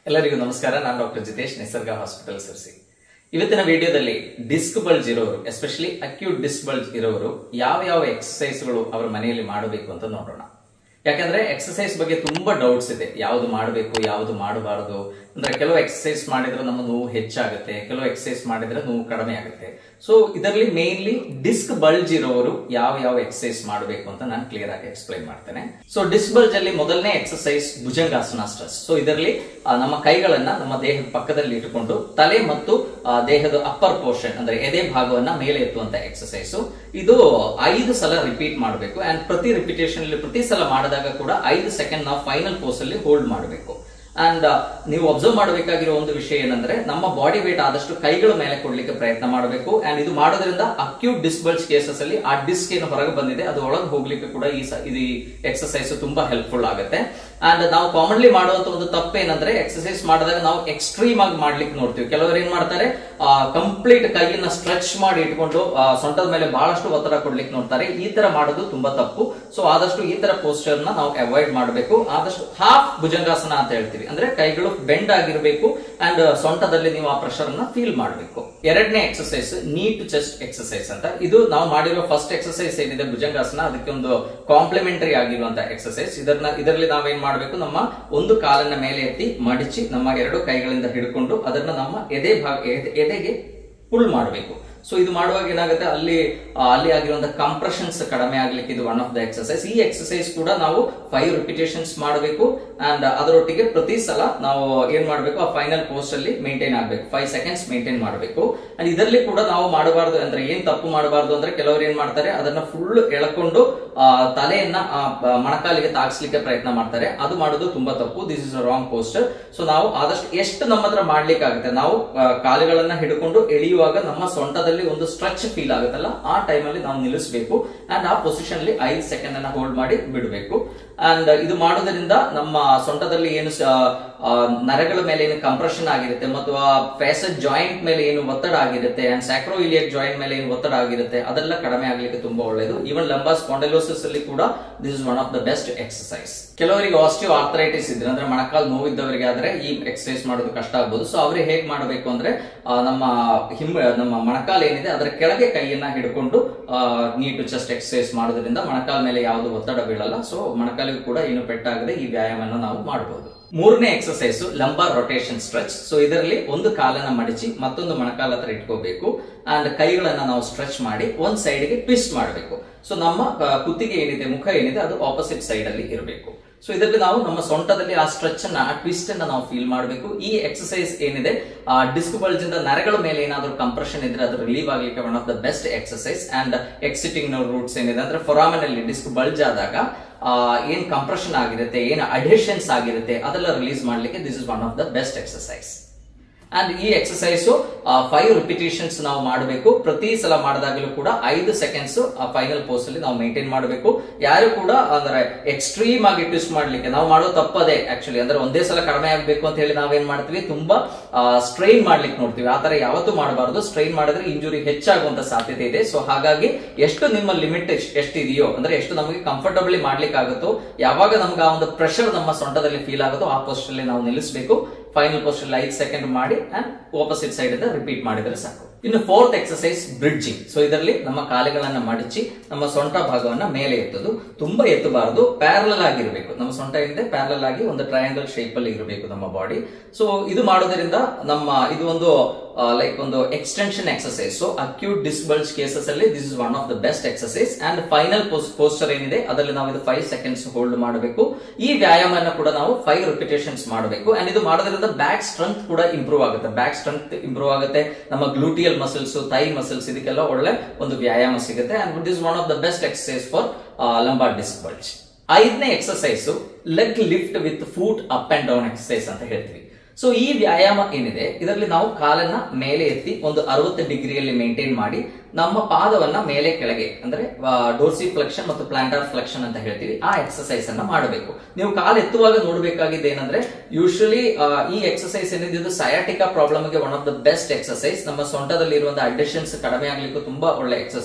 ಎಲ್ಲರಿಗೂ ನಮಸ್ಕಾರ ನಾನು ಡಾಕ್ಟರ್ ಜಿತೇಶ್ ನಿಸರ್ಗ ಹಾಸ್ಪಿಟಲ್ ಸರ್ಸಿ ಇವತ್ತಿನ ವಿಡಿಯೋದಲ್ಲಿ ಡಿಸ್ಕ್ ಬಲ್ಜ್ ಇರೋರು ಎಸ್ಪೆಷಲಿ ಅಕ್ಯೂಟ್ ಡಿಸ್ಕ್ ಬಲ್ಜ್ ಇರೋರು ಯಾವ ಯಾವ ಎಕ್ಸಸೈಸ್ಗಳು ಅವರ ಮನೆಯಲ್ಲಿ ಮಾಡಬೇಕು ಅಂತ ನೋಡೋಣ ಯಾಕಂದ್ರೆ ಎಕ್ಸಸೈಸ್ ಬಗ್ಗೆ ತುಂಬಾ ಡೌಟ್ಸ್ ಇದೆ ಯಾವ್ದು ಮಾಡಬೇಕು ಯಾವ್ದು ಮಾಡಬಾರದು ಅಂದ್ರೆ ಕೆಲವು ಎಕ್ಸಸೈಸ್ ಮಾಡಿದ್ರೆ ನಮ್ಮ ನೋವು ಹೆಚ್ಚಾಗುತ್ತೆ ಕೆಲವು ಎಕ್ಸಸೈಸ್ ಮಾಡಿದ್ರೆ ನೋವು ಕಡಿಮೆ ಆಗುತ್ತೆ ಸೊ ಇದರಲ್ಲಿ ಮೇನ್ಲಿ ಡಿಸ್ಕ್ ಬಲ್ಜ್ ಇರೋರು ಯಾವ ಯಾವ ಎಕ್ಸಸೈಸ್ ಮಾಡಬೇಕು ಅಂತ ನಾನು ಕ್ಲಿಯರ್ ಆಗಿ ಎಕ್ಸ್ಪ್ಲೈನ್ ಮಾಡ್ತೇನೆ ಸೊ ಡಿಸ್ಕ್ ಬಲ್ಜ್ ಅಲ್ಲಿ ಮೊದಲನೇ ಎಕ್ಸಸೈಸ್ ಭುಜಂಗಾಸನ ಸ್ಟ್ರೆಸ್ ಸೊ ಇದರಲ್ಲಿ ಆ, ನಮ್ಮ ಕೈಗಳನ್ನ ನಮ್ಮ ದೇಹದ ಪಕ್ಕದಲ್ಲಿ ಇಟ್ಟುಕೊಂಡು ತಲೆ ಮತ್ತು ಆ, ದೇಹದ ಅಪ್ಪರ್ ಪೋರ್ಷನ್ ಅಂದ್ರೆ ಎದೆ ಭಾಗವನ್ನ ಮೇಲೆ ಎತ್ತುವಂತ ಎಕ್ಸಸೈಸ್ ಇದು ಐದು ಸಲ ರಿಪೀಟ್ ಮಾಡಬೇಕು ಅಂಡ್ ಪ್ರತಿ ರಿಪಿಟೇಷನ್ ಅಲ್ಲಿ ಪ್ರತಿ ಸಲ ಮಾಡಿದಾಗ ಕೂಡ ಐದು ಸೆಕೆಂಡ್ ನಾವು ಫೈನಲ್ ಪೋಸ್ ಅಲ್ಲಿ ಹೋಲ್ಡ್ ಮಾಡಬೇಕು ಅಂಡ್ ನೀವು ಅಬ್ಸರ್ವ್ ಮಾಡಬೇಕಾಗಿರೋ ಒಂದು ವಿಷಯ ಏನಂದ್ರೆ ನಮ್ಮ ಬಾಡಿ ವೇಟ್ ಆದಷ್ಟು ಕೈಗಳ ಮೇಲೆ ಕೊಡ್ಲಿಕ್ಕೆ ಪ್ರಯತ್ನ ಮಾಡಬೇಕು ಅಂಡ್ ಇದು ಮಾಡೋದ್ರಿಂದ ಅಕ್ಯೂಟ್ ಡಿಸ್ಬಲ್ಸ್ ಕೇಸಸ್ ಅಲ್ಲಿ ಆ ಡಿಸ್ಕ್ ಏನು ಹೊರಗೆ ಬಂದಿದೆ ಅದು ಒಳಗೆ ಹೋಗ್ಲಿಕ್ಕೆ ಕೂಡ ಈ ಸ- ಇದು ಎಕ್ಸಸೈಸ್ ತುಂಬಾ ಹೆಲ್ಪ್ಫುಲ್ ಆಗುತ್ತೆ ಅಂಡ್ ನಾವು ಕಾಮನ್ಲಿ ಮಾಡುವಂತ ಒಂದು ತಪ್ಪೇನಂದ್ರೆ ಎಕ್ಸಸೈಸ್ ಮಾಡಿದಾಗ ನಾವು ಎಕ್ಸ್ಟ್ರೀಮ್ ಆಗಿ ಮಾಡ್ಲಿಕ್ಕೆ ನೋಡ್ತೀವಿ ಕೆಲವರು ಏನ್ ಮಾಡ್ತಾರೆ ಕಂಪ್ಲೀಟ್ ಕೈಯನ್ನ ಸ್ಟ್ರೆಚ್ ಮಾಡಿ ಇಟ್ಕೊಂಡು ಆ, ಸೊಂಟದ ಮೇಲೆ ಬಹಳಷ್ಟು ಒತ್ತಡ ಕೊಡ್ಲಿಕ್ಕೆ ನೋಡ್ತಾರೆ ಈ ತರ ಮಾಡೋದು ತುಂಬಾ ತಪ್ಪು ಸೊ ಆದಷ್ಟು ಈ ತರ ಪೋಸ್ಟರ್ ನ ನಾವು ಅವಾಯ್ಡ್ ಮಾಡಬೇಕು ಆದಷ್ಟು ಹಾಫ್ ಭುಜಂಗಾಸನ ಅಂತ ಹೇಳ್ತೀವಿ ಅಂದ್ರೆ ಕೈಗಳು ಬೆಂಡ್ ಆಗಿರ್ಬೇಕು ಅಂಡ್ ಸೊಂಟದಲ್ಲಿ ನೀವು ಆ ಪ್ರೆಷರ್ ನ ಫೀಲ್ ಮಾಡಬೇಕು ಎರಡನೇ ಎಕ್ಸಸೈಸ್ ನೀ ಟು ಚೆಸ್ಟ್ ಎಕ್ಸಸೈಸ್ ಅಂತ ಇದು ನಾವು ಮಾಡಿರೋ ಫಸ್ಟ್ ಎಕ್ಸಸೈಸ್ ಏನಿದೆ ಭುಜಂಗಾಸನ ಅದಕ್ಕೆ ಒಂದು ಕಾಂಪ್ಲಿಮೆಂಟರಿ ಆಗಿರುವಂತ ಎಕ್ಸಸೈಸ್ ಇದನ್ನ ಇದರಲ್ಲಿ ನಾವೇನ್ ಮಾಡಬೇಕು ನಮ್ಮ ಒಂದು ಕಾಲನ್ನ ಮೇಲೆ ಎತ್ತಿ ಮಡಿಚಿ ನಮ್ಮ ಎರಡು ಕೈಗಳಿಂದ ಹಿಡ್ಕೊಂಡು ಅದನ್ನ ನಮ್ಮ ಎದೆ ಭಾಗ ಎದೆ- ಎದೆಗೆ ಪುಲ್ ಮಾಡಬೇಕು ಸೊ ಇದು ಮಾಡುವಾಗ ಏನಾಗುತ್ತೆ ಅಲ್ಲಿ ಆ, ಅಲ್ಲಿ ಆಗಿರುವಂತಹ ಕಂಪ್ರೆಷನ್ಸ್ ಕಡಿಮೆ ಆಗ್ಲಿಕ್ಕೆ ಇದು ಒನ್ ಆಫ್ ದ ಎಕ್ಸಸೈಸ್ ಈ ಎಕ್ಸಸೈಸ್ ಕೂಡ ನಾವು ಫೈವ್ ರಿಪಿಟೇಷನ್ಸ್ ಮಾಡಬೇಕು ಅಂಡ್ ಅದರೊಟ್ಟಿಗೆ ಪ್ರತಿ ಸಲ ನಾವು ಏನ್ ಮಾಡಬೇಕು ಆ ಫೈನಲ್ ಪೋಸ್ಟ್ ಅಲ್ಲಿ ಮೇಂಟೈನ್ ಆಗಬೇಕು ಫೈವ್ ಸೆಕೆಂಡ್ಸ್ ಮೇಂಟೈನ್ ಮಾಡಬೇಕು ಅಂಡ್ ಇದರಲ್ಲಿ ಕೂಡ ನಾವು ಮಾಡಬಾರ್ದು ಅಂದ್ರೆ ಏನ್ ತಪ್ಪು ಮಾಡಬಾರ್ದು ಅಂದ್ರೆ ಕೆಲವರು ಏನ್ ಮಾಡ್ತಾರೆ ಅದನ್ನ ಫುಲ್ ಎಳ್ಕೊಂಡು ಆ, ತಲೆಯನ್ನ ಆ, ಬ- ಮೊಣಕಾಲಿಗೆ ತಾಗಿಸ್ಲಿಕ್ಕೆ ಪ್ರಯತ್ನ ಮಾಡ್ತಾರೆ ಅದು ಮಾಡೋದು ತುಂಬಾ ತಪ್ಪು this is wrong posture so ನಾವು ಆದಷ್ಟು ಎಷ್ಟು ನಮ್ಮ ಹತ್ರ ಮಾಡ್ಲಿಕ್ಕೆ ಆಗುತ್ತೆ ನಾವು ಆ, ಕಾಲುಗಳನ್ನ ಹಿಡ್ಕೊಂಡು ಎಳೆಯುವಾಗ ನಮ್ಮ ಸೊಂಟದಲ್ಲಿ ಒಂದು ಸ್ಟ್ರೆಚ್ ಫೀಲ್ ಆಗುತ್ತಲ್ಲ ಆ ಟೈಮ್ ಅಲ್ಲಿ ನಾವು ನಿಲ್ಲಿಸಬೇಕು ಅಂಡ್ ಆ ಪೊಸಿಷನ್ ಅಲ್ಲಿ ಐದು ಸೆಕೆಂಡ್ ಅನ್ನ ಹೋಲ್ಡ್ ಮಾಡಿ ಬಿಡಬೇಕು ಅಂಡ್ ಇದು ಮಾಡೋದ್ರಿಂದ ನಮ್ಮ ಸೊಂಟದಲ್ಲಿ ಏನು ಸ- ಆ, ನರಗಳ ಮೇಲೆ ಏನು ಕಂಪ್ರೆಷನ್ ಆಗಿರುತ್ತೆ ಮತ್ತು ಆ ಫೇಸಸ್ ಜಾಯಿಂಟ್ ಮೇಲೆ ಏನು ಒತ್ತಡ ಆಗಿರುತ್ತೆ ಅಂಡ್ ಸ್ಯಾಕ್ರೋ ಇಲಿಯಕ್ ಜಾಯಿಂಟ್ ಮೇಲೆ ಏನು ಒತ್ತಡ ಆಗಿರುತ್ತೆ ಅದೆಲ್ಲ ಕಡಿಮೆ ಆಗ್ಲಿಕ್ಕೆ ತುಂಬಾ ಒಳ್ಳೆಯದು ಈವನ್ ಲಂಬಾ ಸ್ಪಾಂಡಲೋಸಿಸ್ ಅಲ್ಲಿ ಕೂಡ this is one of the best exercise ಕೆಲವರಿಗೆ ಆಸ್ಟಿಯೋ ಆರ್ಥರೈಟಿಸ್ ಇದ್ರೆ ಅಂದ್ರೆ ಮೊಣಕಾಲು ನೋವಿದ್ದವರಿಗೆ ಆದ್ರೆ ಈ ಎಕ್ಸಸೈಸ್ ಮಾಡೋದು ಕಷ್ಟ ಆಗ್ಬೋದು ಸೊ ಅವ್ರಿಗೆ ಹೇಗ್ ಮಾಡಬೇಕು ಅಂದ್ರೆ ಆ, ನಮ್ಮ ಹಿಮ್ ನಮ್ಮ ಮೊಣಕಾಲು ಏನಿದೆ ಅದರ ಕೆಳಗೆ ಕೈಯನ್ನ ಹಿಡ್ಕೊಂಡು ನೀ ಟು ಚೆಸ್ಟ್ ಎಕ್ಸಸೈಸ್ ಮಾಡೋದ್ರಿಂದ ಮೊಣಕಾಲ ಮೇಲೆ ಯಾವುದು ಒತ್ತಡ ಬೀಳಲ್ಲ ಸೊ ಮೊಣಕಾಲಿಗೂ ಕೂಡ ಏನು ಪೆಟ್ಟಾಗದೆ ಈ ವ್ಯಾಯಾಮನ ನಾವು ಮಾಡಬಹುದು ಮೂರನೇ exercise lumbar rotation stretch so ಇದರಲ್ಲಿ ಒಂದು ಕಾಲನ್ನ ಮಡಚಿ ಮತ್ತೊಂದು ಮೊಣಕಾಲ ಹತ್ರ ಇಟ್ಕೋಬೇಕು ಅಂಡ್ ಕೈಗಳನ್ನ ನಾವು ಸ್ಟ್ರೆಚ್ ಮಾಡಿ ಒಂದ್ ಸೈಡ್ ಗೆ ಟ್ವಿಸ್ಟ್ ಮಾಡಬೇಕು ಸೊ ನಮ್ಮ ಆ, ಕುತ್ತಿಗೆ ಏನಿದೆ ಮುಖ ಏನಿದೆ ಅದು ಆಪೋಸಿಟ್ ಸೈಡ್ ಅಲ್ಲಿ ಇರಬೇಕು ಸೊ ಇದರಲ್ಲಿ ನಾವು ನಮ್ಮ ಸೊಂಟದಲ್ಲಿ ಆ ಸ್ಟ್ರೆಚ್ ಅನ್ನ ಆ ಟ್ವಿಸ್ಟ್ ಅನ್ನ ನಾವು ಫೀಲ್ ಮಾಡಬೇಕು ಈ ಎಕ್ಸಸೈಸ್ ಏನಿದೆ ಆ ಡಿಸ್ಕ್ ಬಲ್ಜ್ ಇಂದ ನರಗಳ ಮೇಲೆ ಏನಾದ್ರೂ ಕಂಪ್ರೆಷನ್ ಇದ್ರೆ ಅದು ರಿಲೀವ್ ಆಗ್ಲಿಕ್ಕೆ one of the best exercise and exiting nerve roots ಏನಿದೆ ಅಂದ್ರೆ ಫೊರಾಮನ್ ಅಲ್ಲಿ ಡಿಸ್ಕ್ ಬಲ್ಜ್ ಆದಾಗ ಆ, ಏನ್ ಕಂಪ್ರೆಷನ್ ಆಗಿರುತ್ತೆ ಏನ್ ಅಡಿಷನ್ಸ್ ಆಗಿರುತ್ತೆ ಅದೆಲ್ಲ ರಿಲೀಸ್ ಮಾಡ್ಲಿಕ್ಕೆ this is one of the best exercise and ಈ ಎಕ್ಸಸೈಸ್ ಫೈವ್ ರಿಪಿಟೇಷನ್ಸ್ ನಾವು ಮಾಡಬೇಕು ಪ್ರತಿ ಸಲ ಮಾಡಿದಾಗಲೂ ಕೂಡ ಐದು ಸೆಕೆಂಡ್ಸ್ ಆ ಫೈನಲ್ ಪೋಸ್ಟ್ ಅಲ್ಲಿ ನಾವು ಮೇಂಟೈನ್ ಮಾಡಬೇಕು ಯಾರು ಕೂಡ ಅಂದ್ರೆ ಎಕ್ಸ್ಟ್ರೀಮ್ ಆಗಿ ಟ್ವಿಸ್ಟ್ ಮಾಡ್ಲಿಕ್ಕೆ ನಾವು ಮಾಡೋ ತಪ್ಪದೇ ಆಕ್ಚುಲಿ ಅಂದ್ರೆ ಒಂದೇ ಸಲ ಕಡಿಮೆ ಆಗ್ಬೇಕು ಅಂತ ಹೇಳಿ ನಾವೇನ್ ಮಾಡ್ತೀವಿ ತುಂಬಾ ಸ್ಟ್ರೈನ್ ಮಾಡ್ಲಿಕ್ಕೆ ನೋಡ್ತೀವಿ ಆ ತರ ಯಾವತ್ತೂ ಮಾಡಬಾರದು ಸ್ಟ್ರೈನ್ ಮಾಡಿದ್ರೆ ಇಂಜುರಿ ಹೆಚ್ಚಾಗುವಂತ ಸಾಧ್ಯತೆ ಇದೆ ಸೊ ಹಾಗಾಗಿ ಎಷ್ಟು ನಿಮ್ಮ ಲಿಮಿಟ್ ಎಷ್ಟಿದೆಯೋ ಅಂದ್ರೆ ಎಷ್ಟು ನಮಗೆ ಕಂಫರ್ಟಬಲಿ ಮಾಡ್ಲಿಕ್ಕೆ ಆಗುತ್ತೋ ಯಾವಾಗ ನಮ್ಗೆ ಆ ಒಂದು ಪ್ರೆಷರ್ ನಮ್ಮ ಸೊಂಟದಲ್ಲಿ ಫೀಲ್ ಆಗುತ್ತೋ ಆ ಪೋಸ್ಟ್ ಅಲ್ಲಿ ನಾವು ನಿಲ್ಲಿಸಬೇಕು ಫೈನಲ್ ಪೋಸ್ಟ್ ಅಲ್ಲಿ ಐದು ಸೆಕೆಂಡ್ ಮಾಡಿ ಅಂಡ್ ಆಪೋಸಿಟ್ ಸೈಡ್ ಇಂದ ರಿಪೀಟ್ ಮಾಡಿದ್ರೆ ಸಾಕು ಇನ್ನು ಫೋರ್ತ್ ಎಕ್ಸಸೈಸ್ ಬ್ರಿಡ್ಜಿಂಗ್ ಸೊ ಇದರಲ್ಲಿ ನಮ್ಮ ಕಾಲುಗಳನ್ನ ಮಡಚಿ ನಮ್ಮ ಸೊಂಟ ಭಾಗವನ್ನ ಮೇಲೆ ಎತ್ತೋದು ತುಂಬಾ ಎತ್ತಬಾರದು ಪ್ಯಾರಲಲ್ ಆಗಿರ್ಬೇಕು ನಮ್ಮ ಸೊಂಟ ಏನಿದೆ ಪ್ಯಾರಲಲ್ ಆಗಿ ಒಂದು ಟ್ರಯಾಂಗಲ್ ಶೇಪ್ ಅಲ್ಲಿ ಇರಬೇಕು ನಮ್ಮ ಬಾಡಿ ಸೊ ಇದು ಮಾಡೋದ್ರಿಂದ ನಮ್ಮ ಇದು ಒಂದು ಲೈಕ್ ಒಂದು extension exercise so acute disc bulges cases ಅಲ್ಲಿ this is one of the best exercise and final posture ಏನಿದೆ ಅದರಲ್ಲಿ ನಾವು ಇದು ಫೈವ್ ಸೆಕೆಂಡ್ಸ್ ಹೋಲ್ಡ್ ಮಾಡಬೇಕು ಈ ವ್ಯಾಯಾಮನ ಕೂಡ ನಾವು ಫೈವ್ ರಿಪಿಟೇಷನ್ಸ್ ಮಾಡಬೇಕು ಅಂಡ್ ಇದು ಮಾಡೋದ್ರಿಂದ ಬ್ಯಾಕ್ ಸ್ಟ್ರೆಂತ್ ಕೂಡ ಇಂಪ್ರೂವ್ ಆಗುತ್ತೆ ಬ್ಯಾಕ್ ಸ್ಟ್ರೆಂತ್ ಇಂಪ್ರೂವ್ ಆಗುತ್ತೆ ನಮ್ಮ ಗ್ಲೂಟಿಯಲ್ ಮಸಲ್ಸ್ ಥೈ ಮಸಲ್ಸ್ ಇದಕ್ಕೆಲ್ಲ ಒಳ್ಳೆ ಒಂದು ವ್ಯಾಯಾಮ ಸಿಗುತ್ತೆ and this one of the best exercise for lumbar disc bulge ಐದನೇ exercise leg lift with foot up and down exercise ಅಂತ ಹೇಳ್ತೀವಿ ಸೊ ಈ ವ್ಯಾಯಾಮ ಏನಿದೆ ಇದರಲ್ಲಿ ನಾವು ಕಾಲನ್ನ ಮೇಲೆ ಎತ್ತಿ ಒಂದು ಅರವತ್ತು ಡಿಗ್ರಿಯಲ್ಲಿ ಮೇಂಟೈನ್ ಮಾಡಿ ನಮ್ಮ ಪಾದವನ್ನ ಮೇಲೆ ಕೆಳಗೆ ಅಂದ್ರೆ ಡೋರ್ಸಿ ಫ್ಲೆಕ್ಷನ್ ಮತ್ತು ಪ್ಲಾಂಟಾರ್ ಫ್ಲೆಕ್ಷನ್ ಅಂತ ಹೇಳ್ತೀವಿ ಆ ಎಕ್ಸಸೈಸ್ ಅನ್ನ ಮಾಡಬೇಕು ನೀವು ಕಾಲು ಎತ್ತುವಾಗ ನೋಡಬೇಕಾಗಿದ್ದು ಏನಂದ್ರೆ ಯೂಶಲಿ ಈ ಎಕ್ಸಸೈಸ್ ಏನಿದೆ ಇದು ಸಯಾಟಿಕಾ ಪ್ರಾಬ್ಲಮ್ ಗೆ one of the best exercise ನಮ್ಮ ಸೊಂಟದಲ್ಲಿ ಇರುವಂತಹ ಅಡಿಷನ್ಸ್ ಕಡಿಮೆ ಆಗ್ಲಿಕ್ಕೂ ತುಂಬಾ ಒಳ್ಳೆ ಎಕ್ಸಸೈಸ್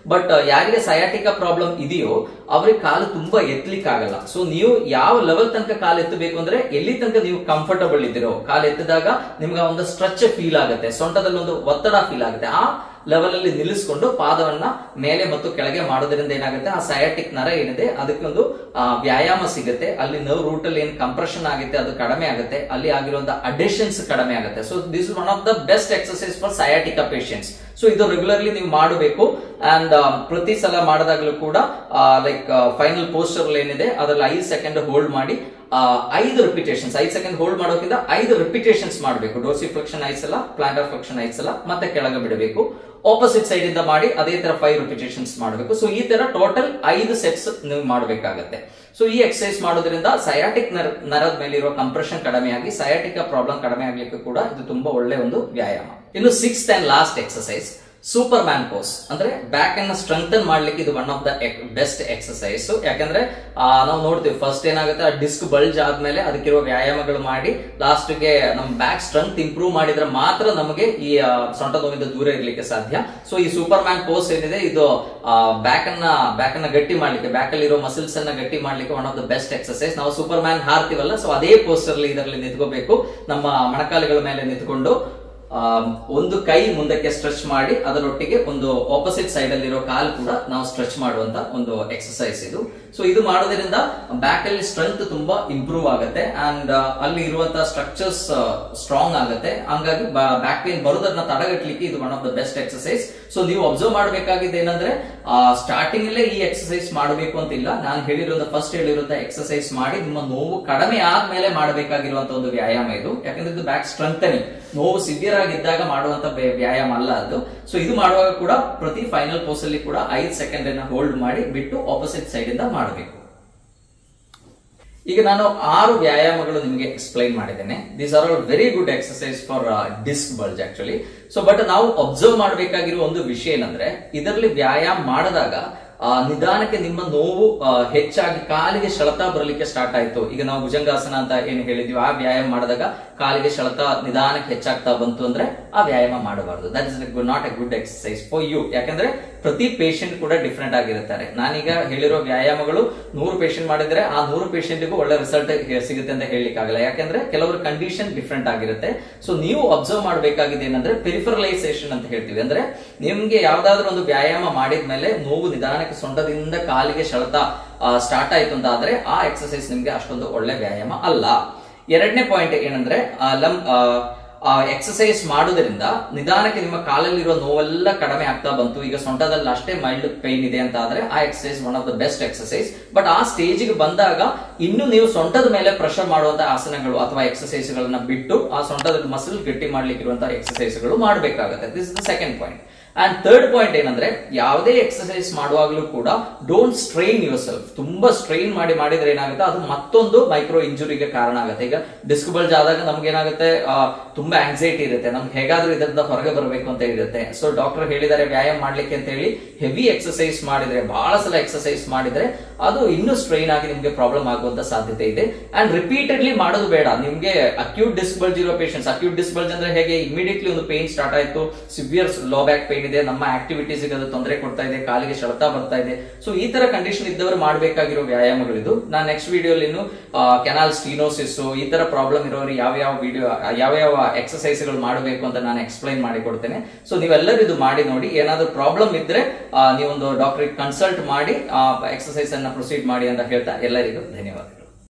ಬಟ್ ಯಾರಿಗೆ ಸಯಾಟಿಕ ಪ್ರಾಬ್ಲಮ್ ಇದೆಯೋ ಅವ್ರಿಗೆ ಕಾಲು ತುಂಬಾ ಎತ್ತಲಿಕ್ಕೆ ಆಗಲ್ಲ ಸೊ ನೀವು ಯಾವ ಲೆವೆಲ್ ತನಕ ಕಾಲು ಎತ್ತಬೇಕು ಅಂದ್ರೆ ಎಲ್ಲಿ ತನಕ ನೀವು ಕಂಫರ್ಟಬಲ್ ಇದ್ದೀರೋ ಕಾಲು ಎತ್ತಿದಾಗ ನಿಮ್ಗೆ ಒಂದು ಸ್ಟ್ರೆಚ್ ಫೀಲ್ ಆಗುತ್ತೆ ಸೊಂಟದಲ್ಲಿ ಒಂದು ಒತ್ತಡ ಫೀಲ್ ಆಗುತ್ತೆ ಆ ಲೆವೆಲ್ ಅಲ್ಲಿ ನಿಲ್ಲಿಸಿಕೊಂಡು ಪಾದವನ್ನ ಮೇಲೆ ಮತ್ತು ಕೆಳಗೆ ಮಾಡೋದ್ರಿಂದ ಏನಾಗುತ್ತೆ ಆ ಸಯಾಟಿಕ್ ನರ ಏನಿದೆ ಅದಕ್ಕೆ ಒಂದು ಆ, ವ್ಯಾಯಾಮ ಸಿಗುತ್ತೆ ಅಲ್ಲಿ ನರ್ವ್ ರೂಟ್ ಅಲ್ಲಿ ಏನ್ ಕಂಪ್ರೆಷನ್ ಆಗುತ್ತೆ ಅದು ಕಡಿಮೆ ಆಗುತ್ತೆ ಅಲ್ಲಿ ಆಗಿರುವಂತಹ ಅಡಿಷನ್ಸ್ ಕಡಿಮೆ ಆಗುತ್ತೆ so this is one of the best exercise for sciatica patients so ಇದು ರೆಗ್ಯುಲರ್ಲಿ ನೀವು ಮಾಡಬೇಕು ಅಂಡ್ ಪ್ರತಿ ಸಲ ಮಾಡಿದಾಗಲೂ ಕೂಡ ಲೈಕ್ ಫೈನಲ್ ಪೋಸ್ಟರ್ ಏನಿದೆ ಅದ್ರಲ್ಲಿ ಐದು ಸೆಕೆಂಡ್ ಹೋಲ್ಡ್ ಮಾಡಿ ಆ, ಐದು ರಿಪಿಟೇಷನ್ಸ್ ಐದು ಸೆಕೆಂಡ್ ಹೋಲ್ಡ್ ಮಾಡೋಕ್ಕಿಂತ ಐದು ರಿಪಿಟೇಷನ್ಸ್ ಮಾಡಬೇಕು ಡೋಸಿ ಫ್ಲೆಕ್ಷನ್ ಐದು ಸಲ ಪ್ಲಾಂಟರ್ ಫ್ಲೆಕ್ಷನ್ ಐದು ಸಲ ಮತ್ತೆ ಕೆಳಗೆ ಬಿಡಬೇಕು ಆಪೋಸಿಟ್ ಸೈಡ್ ಇಂದ ಮಾಡಿ ಅದೇ ತರ ಫೈವ್ ರಿಪಿಟೇಷನ್ಸ್ ಮಾಡಬೇಕು ಸೊ ಈ ತರ ಟೋಟಲ್ ಐದು ಸೆಟ್ಸ್ ನೀವು ಮಾಡಬೇಕಾಗತ್ತೆ ಸೊ ಈ ಎಕ್ಸರ್ಸೈಸ್ ಮಾಡೋದ್ರಿಂದ ಸಯಾಟಿಕ್ ನರದ ಮೇಲೆ ಇರುವ ಕಂಪ್ರೆಷನ್ ಕಡಿಮೆ ಆಗಿ ಸಯಾಟಿಕ ಪ್ರಾಬ್ಲಮ್ ಕಡಿಮೆ ಆಗ್ಲಿಕ್ಕೆ ಕೂಡ ಇದು ತುಂಬಾ ಒಳ್ಳೆ ಒಂದು ವ್ಯಾಯಾಮ ಇನ್ನು six and last exercise superman pose ಅಂದ್ರೆ ಬ್ಯಾಕ್ ಅನ್ನ ಸ್ಟ್ರೆಂಥನ್ ಮಾಡ್ಲಿಕ್ಕೆ ಇದು one of the best exercise ಯಾಕಂದ್ರೆ ಆ, ನಾವು ನೋಡ್ತೀವಿ ಫಸ್ಟ್ ಏನಾಗುತ್ತೆ ಡಿಸ್ಕ್ ಬಲ್ಜ್ ಆದ್ಮೇಲೆ ಅದಕ್ಕಿರುವ ವ್ಯಾಯಾಮಗಳು ಮಾಡಿ ಲಾಸ್ಟ್ ಗೆ ನಮ್ ಬ್ಯಾಕ್ ಸ್ಟ್ರೆಂತ್ ಇಂಪ್ರೂವ್ ಮಾಡಿದ್ರೆ ಮಾತ್ರ ನಮಗೆ ಈ ಆ, ಸೊಂಟ ನೋವಿಂದ ದೂರ ಇರ್ಲಿಕ್ಕೆ ಸಾಧ್ಯ ಸೊ ಈ ಸೂಪರ್ ಮ್ಯಾನ್ ಪೋಸ್ ಏನಿದೆ ಇದು ಬ್ಯಾಕ್ ಅನ್ನ ಬ್ಯಾಕ್ ಅನ್ನ ಗಟ್ಟಿ ಮಾಡ್ಲಿಕ್ಕೆ ಬ್ಯಾಕ್ ಅಲ್ಲಿ ಇರೋ ಮಸಲ್ಸ್ ಅನ್ನ ಗಟ್ಟಿ ಮಾಡ್ಲಿಕ್ಕೆ one of the best exercise ನಾವು ಸೂಪರ್ ಮ್ಯಾನ್ ಹಾರ್ತೀವಲ್ಲ ಸೊ ಅದೇ ಪೋಸ್ಟರ್ ಇದರಲ್ಲಿ ನಿಂತ್ಕೋಬೇಕು ನಮ್ಮ ಮೊಣಕಾಲುಗಳ ಮೇಲೆ ನಿಂತ್ಕೊಂಡು ಆ, ಒಂದು ಕೈ ಮುಂದಕ್ಕೆ ಸ್ಟ್ರೆಚ್ ಮಾಡಿ ಅದರೊಟ್ಟಿಗೆ ಒಂದು ಆಪೋಸಿಟ್ ಸೈಡ್ ಅಲ್ಲಿರೋ ಕಾಲು ಕೂಡ ನಾವು ಸ್ಟ್ರೆಚ್ ಮಾಡುವಂತ ಒಂದು ಎಕ್ಸರ್ಸೈಸ್ ಇದು ಸೊ ಇದು ಮಾಡೋದ್ರಿಂದ ಬ್ಯಾಕ್ ಅಲ್ಲಿ ಸ್ಟ್ರೆಂತ್ ತುಂಬಾ ಇಂಪ್ರೂವ್ ಆಗುತ್ತೆ ಅಂಡ್ ಅಲ್ಲಿ ಇರುವಂತಹ ಸ್ಟ್ರಕ್ಚರ್ಸ್ ಸ್ಟ್ರಾಂಗ್ ಆಗುತ್ತೆ ಹಂಗಾಗಿ ಬ್ಯಾಕ್ ಪೇನ್ ಬರೋದನ್ನ ತಡೆಗಟ್ಟಲಿಕ್ಕೆ ಇದು one of the best exercise so ನೀವು ಅಬ್ಸರ್ವ್ ಮಾಡಬೇಕಾಗಿದ್ದು ಏನಂದ್ರೆ ಸ್ಟಾರ್ಟಿಂಗ್ ಅಲ್ಲೇ ಈ ಎಕ್ಸರ್ಸೈಸ್ ಮಾಡಬೇಕು ಅಂತಿಲ್ಲ ನಾನು ಹೇಳಿರೋ ಫಸ್ಟ್ ಹೇಳಿರುವಂತಹ ಎಕ್ಸರ್ಸೈಸ್ ಮಾಡಿ ನಿಮ್ಮ ನೋವು ಕಡಿಮೆ ಆದ್ಮೇಲೆ ಮಾಡಬೇಕಾಗಿರುವಂತ ಒಂದು ವ್ಯಾಯಾಮ ಇದು ಯಾಕಂದ್ರೆ ಇದು ಬ್ಯಾಕ್ ಸ್ಟ್ರೆಂಥನಿಂಗ್ ನೋವು ಸಿವಿಯರ್ ಆಗಿದ್ದಾಗ ಮಾಡುವಂತ ವ್ಯ- ವ್ಯಾಯಾಮ ಅಲ್ಲ ಅದು ಸೊ ಇದು ಮಾಡುವಾಗ ಕೂಡ ಪ್ರತಿ ಫೈನಲ್ ಪೋಸ್ ಅಲ್ಲಿ ಕೂಡ ಐದು ಸೆಕೆಂಡ್ ಅನ್ನ ಹೋಲ್ಡ್ ಮಾಡಿ ಬಿಟ್ಟು ಆಪೋಸಿಟ್ ಸೈಡ್ ಇಂದ ಮಾಡಬೇಕು ಈಗ ನಾನು ಆರು ವ್ಯಾಯಾಮಗಳು ನಿಮಗೆ ಎಕ್ಸ್ಪ್ಲೈನ್ ಮಾಡಿದ್ದೇನೆ these are all very good exercise for disc bulge actually so but ನಾವು ಅಬ್ಸರ್ವ್ ಮಾಡಬೇಕಾಗಿರುವ ಒಂದು ವಿಷಯ ಏನಂದ್ರೆ ಇದರಲ್ಲಿ ವ್ಯಾಯಾಮ ಮಾಡಿದಾಗ ಆ, ನಿಧಾನಕ್ಕೆ ನಿಮ್ಮ ನೋವು ಆ, ಹೆಚ್ಚಾಗಿ ಕಾಲಿಗೆ ಸೆಳೆತ ಬರಲಿಕ್ಕೆ ಸ್ಟಾರ್ಟ್ ಆಯ್ತು ಈಗ ನಾವು ಭುಜಂಗಾಸನ ಅಂತ ಏನ್ ಹೇಳಿದ್ವಿ ಆ ವ್ಯಾಯಾಮ ಮಾಡಿದಾಗ ಕಾಲಿಗೆ ಸೆಳೆತ ನಿಧಾನಕ್ಕೆ ಹೆಚ್ಚಾಗ್ತಾ ಬಂತು ಅಂದ್ರೆ ಆ ವ್ಯಾಯಾಮ ಮಾಡಬಾರದು that is not a good exercise for you ಯಾಕಂದ್ರೆ ಪ್ರತಿ ಪೇಷಂಟ್ ಕೂಡ ಡಿಫ್ರೆಂಟ್ ಆಗಿರುತ್ತಾರೆ ನಾನೀಗ ಹೇಳಿರೋ ವ್ಯಾಯಾಮಗಳು ನೂರು ಪೇಷಂಟ್ ಮಾಡಿದ್ರೆ ಆ ನೂರು ಪೇಷಂಟ್ಗೂ ಒಳ್ಳೆ ರಿಸಲ್ಟ್ ಸಿಗುತ್ತೆ ಅಂತ ಹೇಳಲಿಕ್ಕಾಗಲ್ಲ ಯಾಕಂದ್ರೆ ಕೆಲವರ ಕಂಡೀಷನ್ ಡಿಫ್ರೆಂಟ್ ಆಗಿರುತ್ತೆ ಸೊ ನೀವು ಅಬ್ಸರ್ವ್ ಮಾಡಬೇಕಾಗಿದೆ ಏನಂದ್ರೆ ಪೆರಿಫರಲೈಸೇಷನ್ ಅಂತ ಹೇಳ್ತೀವಿ ಅಂದ್ರೆ ನಿಮ್ಗೆ ಯಾವ್ದಾದ್ರು ಒಂದು ವ್ಯಾಯಾಮ ಮಾಡಿದ್ಮೇಲೆ ನೋವು ನಿಧಾನಕ್ಕೆ ಸೊಂಟದಿಂದ ಕಾಲಿಗೆ ಸೆಳೆತ ಸ್ಟಾರ್ಟ್ ಆಯ್ತು ಅಂತ ಆದ್ರೆ ಆ ಎಕ್ಸರ್ಸೈಸ್ ನಿಮ್ಗೆ ಅಷ್ಟೊಂದು ಒಳ್ಳೆ ವ್ಯಾಯಾಮ ಅಲ್ಲ ಎರಡನೇ ಪಾಯಿಂಟ್ ಏನಂದ್ರೆ ಆ, ಲಂ ಆ ಎಕ್ಸರ್ಸೈಸ್ ಮಾಡೋದ್ರಿಂದ ನಿಧಾನಕ್ಕೆ ನಿಮ್ಮ ಕಾಲಲ್ಲಿರುವ ನೋವೆಲ್ಲ ಕಡಿಮೆ ಆಗ್ತಾ ಬಂತು ಈಗ ಸೊಂಟದಲ್ಲಿ ಅಷ್ಟೇ ಮೈಲ್ಡ್ ಪೈನ್ ಇದೆ ಅಂತ ಆದ್ರೆ ಆ exercise one of the best exercise but ಆ ಸ್ಟೇಜಿಗೆ ಬಂದಾಗ ಇನ್ನು ನೀವು ಸೊಂಟದ ಮೇಲೆ ಪ್ರೆಷರ್ ಮಾಡುವಂತಹ ಆಸನಗಳು ಅಥವಾ ಎಕ್ಸರ್ಸೈಸ್ ಗಳನ್ನ ಬಿಟ್ಟು ಆ ಸೊಂಟದ ಮಸಲ್ ಗಟ್ಟಿ ಮಾಡ್ಲಿಕ್ಕೆ ಇರುವಂತಹ ಎಕ್ಸರ್ಸೈಸ್ ಗಳು ಮಾಡಬೇಕಾಗುತ್ತೆ this is the second point and third point ಏನಂದ್ರೆ ಯಾವುದೇ ಎಕ್ಸರ್ಸೈಸ್ ಮಾಡುವಾಗಲೂ ಕೂಡ ಡೋಂಟ್ ಸ್ಟ್ರೈನ್ ಯುವರ್ ಸೆಲ್ಫ್ ತುಂಬಾ ಸ್ಟ್ರೈನ್ ಮಾಡಿ ಮಾಡಿದ್ರೆ ಏನಾಗುತ್ತೆ ಅದು ಮತ್ತೊಂದು ಮೈಕ್ರೋ ಇಂಜುರಿಗೆ ಕಾರಣ ಆಗುತ್ತೆ ಈಗ ಡಿಸ್ಕ್ ಬಲ್ಜ್ ಆದಾಗ ನಮ್ಗೆ ಏನಾಗುತ್ತೆ ಆ, ತುಂಬಾ ಆಂಗ್ಸೈಟಿ ಇರುತ್ತೆ ನಮ್ಗೆ ಹೇಗಾದ್ರೂ ಇದರಿಂದ ಹೊರಗೆ ಬರಬೇಕು ಅಂತ ಇರುತ್ತೆ ಸೊ ಡಾಕ್ಟರ್ ಹೇಳಿದ್ದಾರೆ ವ್ಯಾಯಾಮ ಮಾಡ್ಲಿಕ್ಕೆ ಅಂತ ಹೇಳಿ ಹೆವಿ ಎಕ್ಸರ್ಸೈಸ್ ಮಾಡಿದ್ರೆ ಬಹಳ ಸಲ ಎಕ್ಸರ್ಸೈಸ್ ಮಾಡಿದ್ರೆ ಅದು ಇನ್ನೂ ಸ್ಟ್ರೈನ್ ಆಗಿ ನಿಮ್ಗೆ ಪ್ರಾಬ್ಲಮ್ ಆಗುವಂತ ಸಾಧ್ಯತೆ ಇದೆ ಅಂಡ್ ರಿಪೀಟೆಡ್ಲಿ ಮಾಡೋದು ಬೇಡ ನಿಮ್ಗೆ ಅಕ್ಯೂಟ್ ಡಿಸ್ಕ್ ಬಲ್ಜ್ ಇರೋ ಪೇಷಂಟ್ಸ್ ಅಕ್ಯೂಟ್ ಡಿಸ್ಕ್ ಬಲ್ಜ್ ಅಂದ್ರೆ ಹೇಗೆ ಇಮಿಡಿಯೇಟ್ಲಿ ಒಂದು ಪೇನ್ ಸ್ಟಾರ್ಟ್ ಆಯ್ತು ಸಿವಿಯರ್ ಲೋ ಬ್ಯಾಕ್ ಪೇನ್ ಇದೆ ನಮ್ಮ ಆಕ್ಟಿವಿಟೀಸ್ ಅದು ತೊಂದರೆ ಕೊಡ್ತಾ ಇದೆ ಕಾಲಿಗೆ ಸೆಳೆತ ಬರ್ತಾ ಇದೆ ಸೊ ಈ ತರ ಕಂಡೀಷನ್ ಇದ್ದವರು ಮಾಡಬೇಕಾಗಿರೋ ವ್ಯಾಯಾಮಗಳಿದು ನಾನು ನೆಕ್ಸ್ಟ್ ವಿಡಿಯೋಲಿ ಇನ್ನು ಕೆನಾಲ್ ಸ್ಟೀನೋಸಿಸ್ ಈ ತರ ಪ್ರಾಬ್ಲಮ್ ಇರೋರು ಯಾವ ಯಾವ ವಿಡಿಯೋ ಯಾವ ಯಾವ ಎಕ್ಸರ್ಸೈಸ್ ಗಳು ಮಾಡಬೇಕು ಅಂತ ನಾನು ಎಕ್ಸ್ಪ್ಲೈನ್ ಮಾಡಿ ಕೊಡ್ತೇನೆ ಸೊ ನೀವೆಲ್ಲರೂ ಇದು ಮಾಡಿ ನೋಡಿ ಏನಾದ್ರೂ ಪ್ರಾಬ್ಲಮ್ ಇದ್ರೆ ಆ, ನೀವೊಂದು ಡಾಕ್ಟರ್ ಕನ್ಸಲ್ಟ್ ಮಾಡಿ ಎಕ್ಸರ್ಸೈಸ್ ಅನ್ನ ಪ್ರೊಸೀಡ್ ಮಾಡಿ ಅಂತ ಹೇಳ್ತಾ ಎಲ್ಲರಿಗೂ ಧನ್ಯವಾದಗಳು